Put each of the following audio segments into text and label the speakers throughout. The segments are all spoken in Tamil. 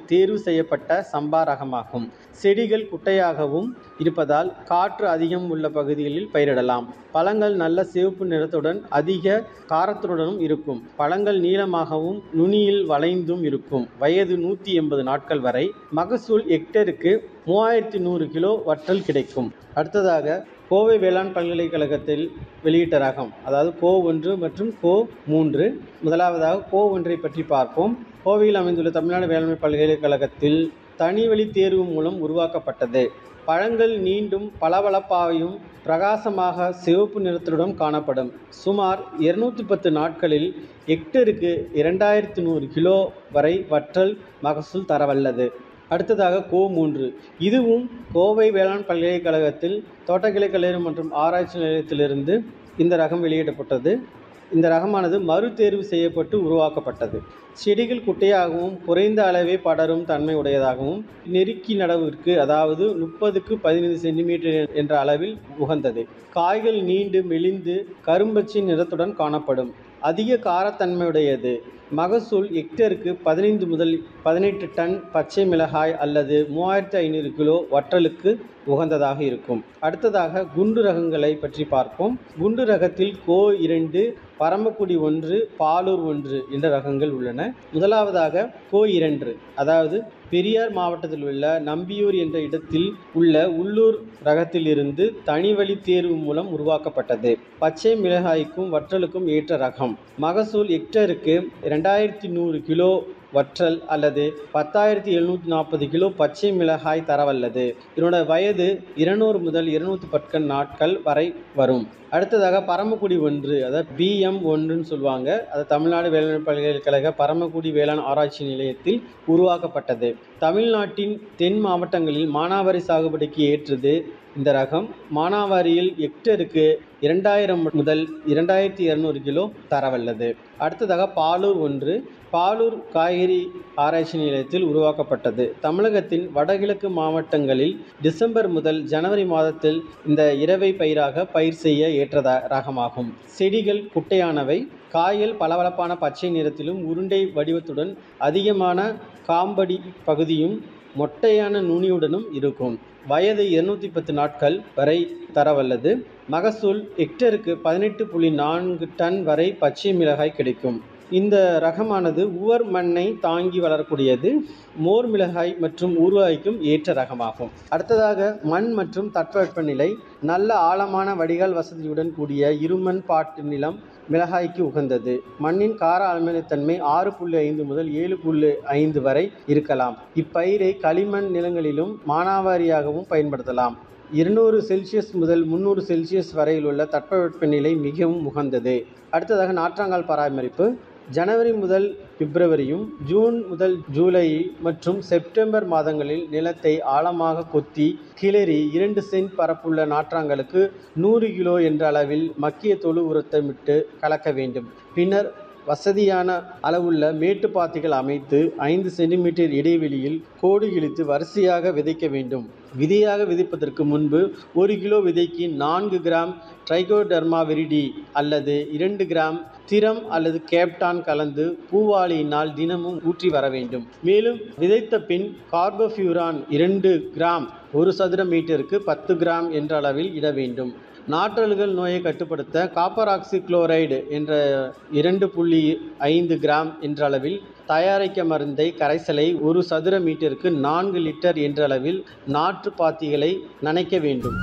Speaker 1: தேர்வு செய்யப்பட்ட சம்பா ரகமாகும் செடிகள் குட்டையாகவும் இருப்பதால் காற்று அதிகம் உள்ள பகுதிகளில் பயிரிடலாம் பழங்கள் நல்ல சிவப்பு நிறத்துடன் அதிக காரத்துடனும் இருக்கும் பழங்கள் நீளமாகவும் நுனியில் வளைந்தும் இருக்கும் வயது நூற்றி எண்பது நாட்கள் வரை மகசூல் ஹெக்டருக்கு மூவாயிரத்தி நூறு கிலோ வற்றல் கிடைக்கும் அடுத்ததாக கோவை வேளாண் பல்கலைக்கழகத்தில் வெளியிட்ட ரகம் அதாவது கோ ஒன்று மற்றும் கோ மூன்று முதலாவதாக கோ ஒன்றை பற்றி பார்ப்போம் கோவையில் அமைந்துள்ள தமிழ்நாடு வேளாண்மை பல்கலைக்கழகத்தில் தனிவழி தேர்வு மூலம் உருவாக்கப்பட்டது பழங்கள் நீண்டும் பளபளப்பாயும் பிரகாசமாக சிவப்பு நிறத்துடன் காணப்படும் சுமார் இருநூற்றி பத்து நாட்களில் ஹெக்டருக்கு இரண்டாயிரத்து நூறு கிலோ வரை வற்றல் மகசூல் தரவல்லது அடுத்ததாக கோ மூன்று இதுவும் கோவை வேளாண் பல்கலைக்கழகத்தில் தோட்டக்கலை கல்லூரி மற்றும் ஆராய்ச்சி நிலையத்திலிருந்து இந்த ரகம் வெளியிடப்பட்டது இந்த ரகமானது மறு தேர்வு செய்யப்பட்டு உருவாக்கப்பட்டது செடிகள் குட்டையாகவும் குறைந்த அளவே படரும் தன்மை உடையதாகவும் நெருக்கி நடவிற்கு அதாவது முப்பதுக்கு பதினைந்து சென்டிமீட்டர் என்ற அளவில் உகந்தது காய்கள் நீண்டு மெலிந்து கரும்பச்சை நிறத்துடன் காணப்படும் அதிக காரத்தன்மையுடையது மகசூல் ஹெக்டருக்கு பதினைந்து முதல் பதினெட்டு டன் பச்சை மிளகாய் அல்லது மூவாயிரத்து ஐநூறு கிலோ வற்றலுக்கு உகந்ததாக இருக்கும் அடுத்ததாக குண்டு ரகங்களை பற்றி பார்ப்போம் குண்டு ரகத்தில் கோ இரண்டு பரமக்குடி ஒன்று பாலூர் ஒன்று என்ற ரகங்கள் உள்ளன முதலாவதாக கோ இரண்டு அதாவது பெரியார் மாவட்டத்தில் உள்ள நம்பியூர் என்ற இடத்தில் உள்ள உள்ளூர் ரகத்திலிருந்து தனிவழி தேர்வு மூலம் உருவாக்கப்பட்டது பச்சை மிளகாய்க்கும் வற்றலுக்கும் ஏற்ற ரகம் மகசூல் ஹெக்டருக்கு இரண்டாயிரத்தி நூறு கிலோ வற்றல் அல்லது பத்தாயிரத்தி எழுநூற்றி நாற்பது கிலோ பச்சை மிளகாய் தரவல்லது இதனோட வயது இருநூறு முதல் இருநூற்றி பத்து நாட்கள் வரை வரும் அடுத்ததாக பரமக்குடி ஒன்று அதாவது பிஎம் ஒன்றுன்னு சொல்லுவாங்க அது தமிழ்நாடு வேளாண் பல்கலைக்கழக பரமக்குடி வேளாண் ஆராய்ச்சி நிலையத்தில் உருவாக்கப்பட்டது தமிழ்நாட்டின் தென் மாவட்டங்களில் மானாவாரி சாகுபடிக்கு ஏற்றது இந்த ரகம் மானாவாரியில் ஹெக்டருக்கு இரண்டாயிரம் முதல் இரண்டாயிரத்தி இரநூறு கிலோ தரவல்லது அடுத்ததாக பாலூர் ஒன்று பாலூர் காய்கறி ஆராய்ச்சி நிலையத்தில் உருவாக்கப்பட்டது தமிழகத்தின் வடகிழக்கு மாவட்டங்களில் டிசம்பர் முதல் ஜனவரி மாதத்தில் இந்த இரவை பயிராக பயிர் செய்ய ஏற்ற ரகமாகும் செடிகள் குட்டையானவை காய்கள் பளபளப்பான பச்சை நிறத்திலும் உருண்டை வடிவத்துடன் அதிகமான காம்படி பகுதியும் மொட்டையான நுனியுடனும் இருக்கும் வயது இருநூற்றி பத்து நாட்கள் வரை தரவல்லது மகசூல் ஹெக்டருக்கு பதினெட்டு புள்ளி நான்கு டன் வரை பச்சை மிளகாய் கிடைக்கும் இந்த ரகமானது உவர் மண்ணை தாங்கி வளரக்கூடியது மோர் மிளகாய் மற்றும் ஊறுகாய்க்கும் ஏற்ற ரகமாகும் அடுத்ததாக மண் மற்றும் தட்பவெப்பநிலை நல்ல ஆழமான வடிகால் வசதியுடன் கூடிய இருமண் பாட்டு நிலம் மிளகாய்க்கு உகந்தது மண்ணின் கார அமிலத்தன்மை ஆறு புள்ளி ஐந்து முதல் ஏழு புள்ளி ஐந்து வரை இருக்கலாம் இப்பயிரை களிமண் நிலங்களிலும் மானாவாரியாகவும் பயன்படுத்தலாம் இருநூறு செல்சியஸ் முதல் முந்நூறு செல்சியஸ் வரையில் உள்ள தட்பவெப்பநிலை மிகவும் உகந்தது அடுத்ததாக நாற்றாங்கால் பராமரிப்பு ஜனவரி முதல் பிப்ரவரியும் ஜூன் முதல் ஜூலை மற்றும் செப்டம்பர் மாதங்களில் நிலத்தை ஆழமாக கொத்தி கிளறி இரண்டு சென்ட் பரப்புள்ள நாற்றாங்கலுக்கு நூறு கிலோ என்ற அளவில் மக்கிய தொழு உரத்தமிட்டு கலக்க வேண்டும் பின்னர் வசதியான அளவுள்ள மேட்டுப்பாத்திகள் அமைத்து ஐந்து சென்டிமீட்டர் இடைவெளியில் கோடு இழுத்து வரிசையாக விதைக்க வேண்டும் விதையாக விதைப்பதற்கு முன்பு ஒரு கிலோ விதைக்கு நான்கு கிராம் ட்ரைகோடர்மா விரிடி அல்லது இரண்டு கிராம் திரம் அல்லது கேப்டான் கலந்து பூவாளியினால் தினமும் ஊற்றி வர வேண்டும் மேலும் விதைத்த பின் கார்போஃபியூரான் இரண்டு கிராம் ஒரு சதுர மீட்டருக்கு பத்து கிராம் என்ற அளவில் இட வேண்டும் நாற்றல்கள் நோயை கட்டுப்படுத்த காப்பர் ஆக்சி குளோரைடு என்ற இரண்டு புள்ளி ஐந்து கிராம் என்ற அளவில் தயாரிக்க மருந்தை கரைசலை ஒரு சதுர மீட்டருக்கு நான்கு லிட்டர் என்ற அளவில் நாற்று பாத்திகளை நனைக்க வேண்டும்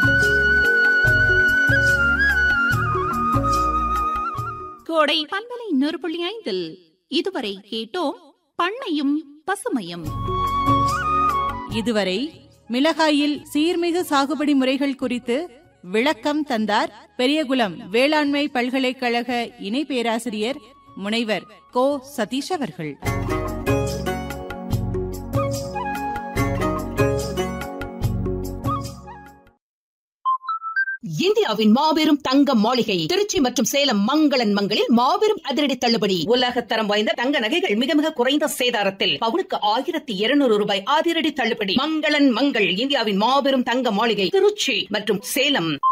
Speaker 2: கோடை பண்பலை நூறு புள்ளி ஐந்தில் இதுவரை கேட்டோம் பண்ணையும் பசுமையும்
Speaker 3: இதுவரை மிளகாயில் சீர்மிகு சாகுபடி முறைகள் குறித்து விளக்கம் தந்தார் பெரியகுளம் வேளாண்மை பல்கலைக்கழக இணை பேராசிரியர் முனைவர் கோ சதீஷ் அவர்கள்
Speaker 4: இந்தியாவின் மாபெரும் தங்க மாளிகை திருச்சி மற்றும் சேலம் மங்களன் மங்களில் மாபெரும் அதிரடி தள்ளுபடி உலக தரம் வாய்ந்த தங்க நகைகள் மிக மிக குறைந்த சேதாரத்தில் பவுனுக்கு ஆயிரத்தி இருநூறு ரூபாய் அதிரடி தள்ளுபடி மங்களன் மங்கள் இந்தியாவின் மாபெரும் தங்க மாளிகை திருச்சி மற்றும் சேலம்